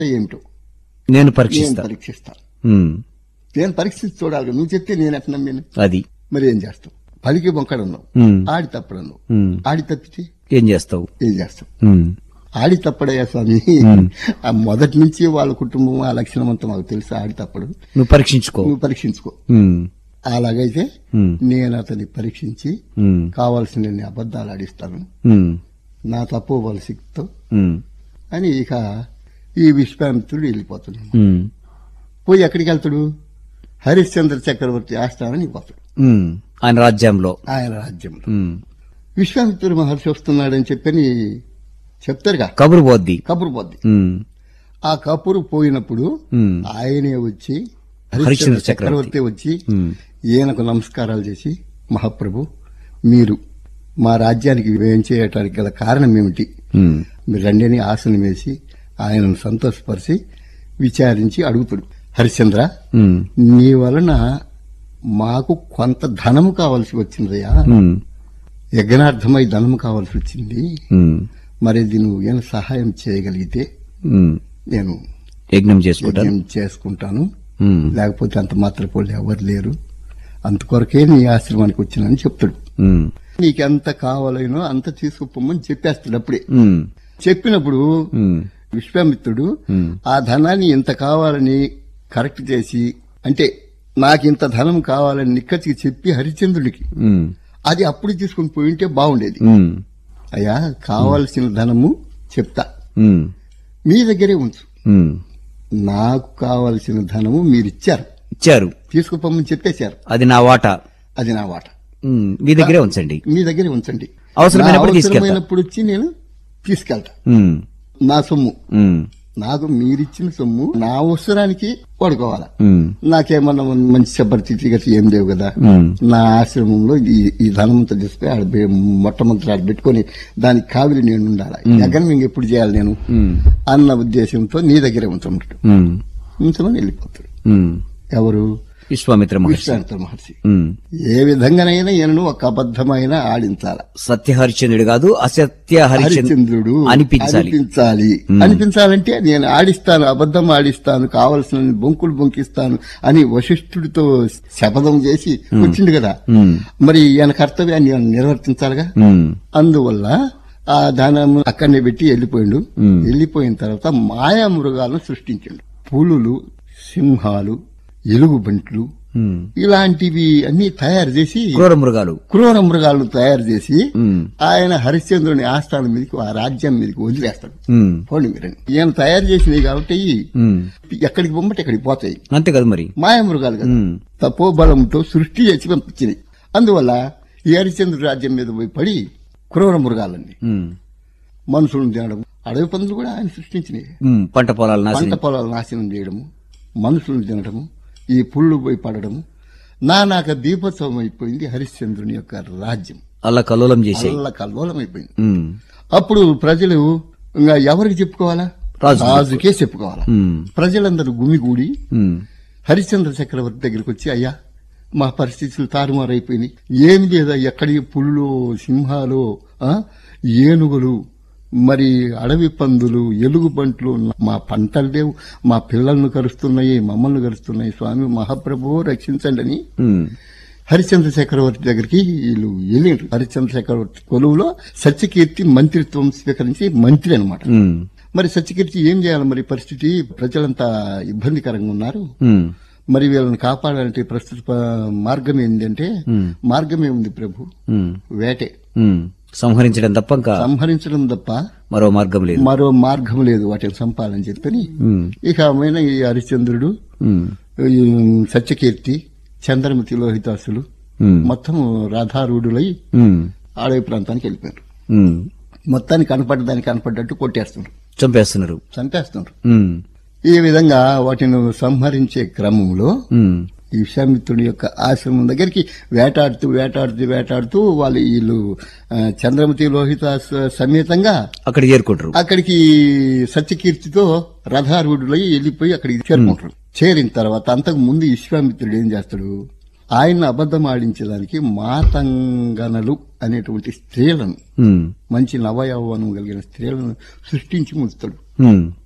ఏమిటో నేను నేను పరీక్షిస్తా పరీక్షిస్తాను ఉమ్, నేను పరీక్షించి చూడాలి నువ్వు చెప్తే నేను ఎట్లా నమ్మాను అది మరి ఏం చేస్తావు పలికి బొంకడన్నావు ఉమ్, ఆడి తప్పడన్నావు ఉమ్, ఆడి తప్పితే ఏం చేస్తావు ఏం చేస్తావు ఉమ్, ఆడి తప్పడయ్యా స్వామి ఆ మొదటి నుంచి వాళ్ళ కుటుంబం ఆ లక్షణం అంతా మాకు తెలుసు ఆడి తప్పడు నువ్వు పరీక్షించుకో నువ్వు పరీక్షించుకో ఉమ్, అలాగైతే ఉమ్, నేను అతన్ని పరీక్షించి ఉమ్, కావాల్సిన అబద్ధాలు ఆడిస్తాను ఉమ్, నా తప్పు వాళ్ళ సిక్తో ఉమ్, అని ఇక ఈ విశ్వామిత్రుడు వెళ్ళిపోతున్నాడు ఉమ్, పోయి ఎక్కడికి వెళ్తాడు హరిశ్చంద్ర చక్రవర్తి ఆస్థానానికి పోతాడు ఉమ్, ఆయన రాజ్యంలో ఆయన రాజ్యంలో ఉమ్, విశ్వామిత్రుడు మహర్షి వస్తున్నాడని చెప్పని చెప్తారుగా కబురు పోద్ది కబురు పోద్ది ఉమ్, ఆ కబురు పోయినప్పుడు ఉమ్, ఆయనే వచ్చి హరిశ్చంద్ర హరిశ్చంద్ర చక్రవర్తి. చక్రవర్తి వచ్చి ఉమ్, ఈయనకు నమస్కారాలు చేసి మహాప్రభు మీరు మా రాజ్యానికి వ్యయం చేయటానికి గల కారణం ఏమిటి ఉమ్, మీరు రండిని ఆసనం వేసి ఆయనను సంతోషపరిచి విచారించి అడుగుతాడు హరిశ్చంద్ర ఉమ్, నీ వలన మాకు కొంత ధనము కావాల్సి వచ్చిందయ్యా ఉమ్, యజ్ఞార్థమై ధనము కావాల్సి వచ్చింది ఉమ్, మరి ఇది నువ్వు ఏం సహాయం చేయగలిగితే ఉమ్, నేను యజ్ఞం చేసుకుంటాను యజ్ఞం చేసుకుంటాను ఉమ్, లేకపోతే అంత మాత్రపోళ్ళు ఎవరు లేరు అంతకొరకే నీ ఆశ్రమానికి వచ్చినని చెప్తాడు ఉమ్, నీకు ఎంత కావాలనో అంత తీసుకుపోమని చెప్పేస్తాడు అప్పుడే ఉమ్, చెప్పినప్పుడు ఉమ్, విశ్వామిత్రుడు ఉమ్, ఆ ధనాన్ని ఇంత కావాలని కరెక్ట్ చేసి అంటే నాకు ఇంత ధనం కావాలని నిక్కచ్చికి చెప్పి హరిచంద్రుడికి ఉమ్, అది అప్పుడు తీసుకుని పోయింటే బాగుండేది ఉమ్, అయ్యా కావాల్సిన ధనము చెప్తా ఉమ్, మీ దగ్గరే ఉంచు ఉమ్. నాకు కావలసిన ధనము మీరిచ్చారు ఇచ్చారు తీసుకుపోమని చెప్పేశారు అది నా వాటా అది నా వాట ఉమ్, మీ దగ్గరే ఉంచండి మీ దగ్గరే ఉంచండి అవసరమైనప్పుడు నా తీసుకెళ్తా. అవసరమైనప్పుడు వచ్చి నేను తీసుకెళ్తా ఉమ్, నా సొమ్ము ఉమ్, నాకు మీరిచ్చిన సొమ్ము నా అవసరానికి వాడుకోవాలా ఉమ్, నాకేమన్నా మంచి పరిస్థితి గట్టి ఏం లేవు కదా ఉమ్, నా ఆశ్రమంలో ఈ ఈ ధనమంతా తీసుకుని ఆడ పె- మొట్టమొదటి ఆడ పెట్టుకుని దానికి కావిలి నేను ఉండాలి ఎక్కడ ఇంక ఎప్పుడు చేయాలి నేను ఉమ్, అన్న ఉద్దేశంతో నీ దగ్గరే ఉంచమంటాడు ఉమ్, ఉంచమని వెళ్ళిపోతాడు ఉమ్. ఎవరు విశ్వామిత్ర మహర్షి విశ్రాంత మహర్షి ఉమ్. ఏ విధంగానైనా ఈయనను ఒక అబద్ధమైన ఆడించాల సత్య హరిశ్చంద్రుడు కాదు అసత్య హరిశ్చంద్రుడు హరిచంద్రుడు అనిపించాలి అనిపించాలి అనిపించాలంటే నేను ఆడిస్తాను అబద్ధం ఆడిస్తాను కావలసిన బొంకులు బొంకిస్తాను అని వశిష్ఠుడితో శపథం చేసి వచ్చిండు కదా ఉమ్, మరి ఈయన కర్తవ్యాన్ని ఈయన నిర్వర్తించాలిగా ఉమ్, అందువల్ల ఆ ధనం అక్కడనే పెట్టి వెళ్ళిపోయిండు మ్. వెళ్ళిపోయిన తర్వాత మాయా మృగాలను సృష్టించిండు పులులు సింహాలు ఎలుగుబంట్లు ఉమ్. ఇలాంటివి అన్ని తయారు చేసి క్రూర మృగాలు క్రూర మృగాలను తయారు చేసి ఉమ్, ఆయన హరిశ్చంద్రుని ఆస్థానం మీదకి ఆ రాజ్యం మీదకి వదిలేస్తాడు ఉమ్, పోండి మీరని ఈయన తయారు చేసినవి కాబట్టి ఉమ్. ఎక్కడికి పొమ్మంటే ఎక్కడికి పోతాయి అంతే కదా మరి మాయామృగాలు కదా ఉమ్, తపోబలంతో సృష్టి చేసి పంపించినాయి అందువల్ల ఈ హరిశ్చంద్రుడి రాజ్యం మీద పోయి పడి క్రూర మృగాలన్నీ ఉమ్, మనుషులను తినడం అడవి పందులు కూడా ఆయన సృష్టించినాయి ఉమ్. పంట పొలాలు పంట నాశనం పొలాలు నాశనం చేయడము మనుషులను తినడము ఈ పుళ్ళు పోయి పడడము నానాక దీపోత్సవం అయిపోయింది హరిశ్చంద్రుని యొక్క రాజ్యం అలా కల్లోలం చేసాయి అల్ల కల్లోలం అయిపోయింది ఉమ్, అప్పుడు ప్రజలు ఇంకా ఎవరికి చెప్పుకోవాలా రాజు. రాజుకే చెప్పుకోవాలా ఉమ్, ప్రజలందరూ గుమిగూడి ఉమ్, హరిశ్చంద్ర చక్రవర్తి దగ్గరికి వచ్చి అయ్యా మా పరిస్థితులు తారుమారైపోయినాయి ఏమి లేదా ఎక్కడి పుళ్ళు సింహాలు ఆ, ఏనుగులు మరి అడవి పందులు ఎలుగుబంట్లు మా పంటలు లేవు మా పిల్లలను కరుస్తున్నాయి మమ్మల్ని కరుస్తున్నాయి స్వామి మహాప్రభువు రక్షించండి అని ఉమ్, హరిశ్చంద్ర చక్రవర్తి దగ్గరికి వీళ్ళు వెళ్ళారు హరిశ్చంద్ర చక్రవర్తి కొలువులో సత్యకీర్తి మంత్రిత్వం స్వీకరించి మంత్రి అన్నమాట ఉమ్, మరి సత్యకీర్తి ఏం చేయాలి మరి పరిస్థితి ప్రజలంతా ఇబ్బందికరంగా ఉన్నారు ఉమ్, మరి వీళ్ళని కాపాడాలంటే ప్రస్తుత ప- మార్గం ఏంటంటే ఉమ్, మార్గమే ఉంది ప్రభు ఉమ్, వేటే ఉమ్. సంహరించడం తప్ప ఇంకా సంహరించడం తప్ప మరో మార్గం లేదు మరో మార్గం లేదు వాటిని చంపాలని చెప్పని ఉమ్, ఇక ఆమెన ఈ హరిశ్చంద్రుడు ఉమ్, ఈ సత్యకీర్తి చంద్రమతి లోహితాసులు ఉమ్, మొత్తం రాధారూఢులై ఉమ్, అడవి ప్రాంతానికి వెళ్ళిపోయారు ఉమ్. మొత్తానికి కనపడ్డదానికి కనపడ్డట్టు కొట్టేస్తున్నారు చంపేస్తున్నారు చంపేస్తున్నారు ఉమ్, ఈ విధంగా వాటిని సంహరించే క్రమంలో ఉమ్, ఈ విశ్వామిత్రుడి యొక్క ఆశ్రమం దగ్గరికి వేటాడుతూ వేటాడుతూ వేటాడుతూ వాళ్ళు వీళ్ళు ఆ, చంద్రమతి లోహిత స- సమేతంగా అక్కడ చేరుకుంటారు అక్కడికి సత్యకీర్తితో రథారూఢులై వెళ్ళిపోయి అక్కడికి చేరుకుంటారు చేరిన తర్వాత అంతకు ముందు విశ్వామిత్రుడు ఏం చేస్తాడు ఆయన అబద్ధం ఆడించడానికి మాతంగనలు అనేటువంటి స్త్రీలను ఉమ్, మంచి నవయౌవనం కలిగిన స్త్రీలను సృష్టించి ముంచుతాడు ఉమ్,